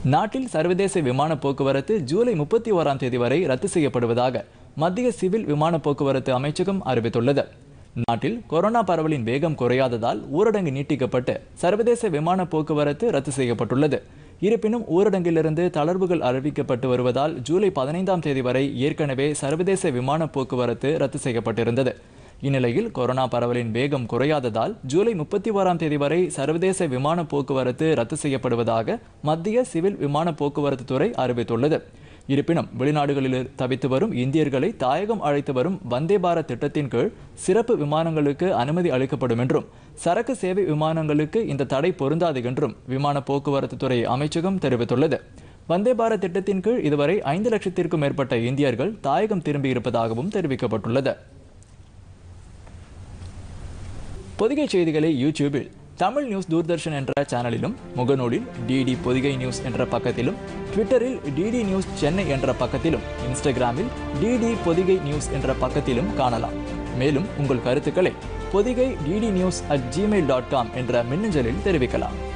நாட்டில் சர்வதேச விமான போக்குவரத்து ஜூலை முப்பத்தி ஓராம் தேதி வரை ரத்து செய்யப்படுவதாக மத்திய சிவில் விமான போக்குவரத்து அமைச்சகம் அறிவித்துள்ளது நாட்டில் கொரோனா பரவலின் வேகம் குறையாததால் ஊரடங்கு நீட்டிக்கப்பட்டு சர்வதேச விமான போக்குவரத்து ரத்து செய்யப்பட்டுள்ளது இருப்பினும் ஊரடங்கிலிருந்து தளர்வுகள் அறிவிக்கப்பட்டு வருவதால் ஜூலை பதினைந்தாம் தேதி வரை ஏற்கனவே சர்வதேச விமான போக்குவரத்து ரத்து செய்யப்பட்டிருந்தது இந்நிலையில் கொரோனா பரவலின் வேகம் குறையாததால் ஜூலை முப்பத்தி ஓராம் தேதி வரை சர்வதேச விமான போக்குவரத்து ரத்து செய்யப்படுவதாக மத்திய சிவில் விமான போக்குவரத்து துறை அறிவித்துள்ளது இருப்பினும் வெளிநாடுகளில் தவித்து வரும் இந்தியர்களை தாயகம் அழைத்து வரும் வந்தே பாரத் திட்டத்தின் கீழ் சிறப்பு விமானங்களுக்கு அனுமதி அளிக்கப்படும் என்றும் சரக்கு சேவை விமானங்களுக்கு இந்த தடை பொருந்தாது என்றும் விமான போக்குவரத்து துறை அமைச்சகம் தெரிவித்துள்ளது வந்தே பாரத் திட்டத்தின் கீழ் இதுவரை ஐந்து லட்சத்திற்கும் மேற்பட்ட இந்தியர்கள் தாயகம் திரும்பியிருப்பதாகவும் தெரிவிக்கப்பட்டுள்ளது பொதிகை செய்திகளை யூடியூபில் தமிழ் நியூஸ் தூர்தர்ஷன் என்ற சேனலிலும் முகநூலில் டிடி பொதிகை நியூஸ் என்ற பக்கத்திலும் ட்விட்டரில் டிடி நியூஸ் சென்னை என்ற பக்கத்திலும் இன்ஸ்டாகிராமில் டிடி பொதிகை நியூஸ் என்ற பக்கத்திலும் காணலாம் மேலும் உங்கள் கருத்துக்களை Pothigai DD news at Gmail dot com என்ற மின்னஞ்சலில் தெரிவிக்கலாம்